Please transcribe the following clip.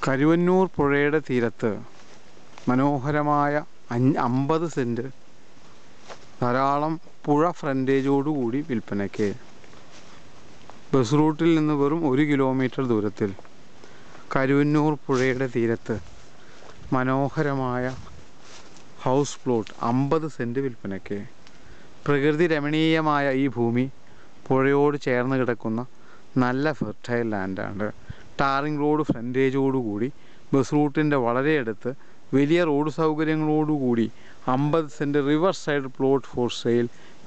കരുവന്നൂർ പുഴയുടെ തീരത്ത് മനോഹരമായ അഞ്ച് അമ്പത് സെൻറ്റ് ധാരാളം പുഴ ഫ്രണ്ടേജോടുകൂടി വിൽപ്പനയ്ക്ക് ബസ് റൂട്ടിൽ നിന്ന് വെറും ഒരു കിലോമീറ്റർ ദൂരത്തിൽ കരുവന്നൂർ പുഴയുടെ തീരത്ത് മനോഹരമായ ഹൗസ് പ്ലോട്ട് അമ്പത് സെൻറ്റ് വിൽപ്പനയ്ക്ക് പ്രകൃതി രമണീയമായ ഈ ഭൂമി പുഴയോട് ചേർന്ന് കിടക്കുന്ന നല്ല ഫെർട്ടൈൽ ലാൻഡാണ് ടാറിംഗ് റോഡ് ഫ്രണ്ടേജോടുകൂടി ബസ് റൂട്ടിൻ്റെ വളരെ അടുത്ത് വലിയ റോഡ് സൗകര്യങ്ങളോടുകൂടി അമ്പത് cent river side plot for sale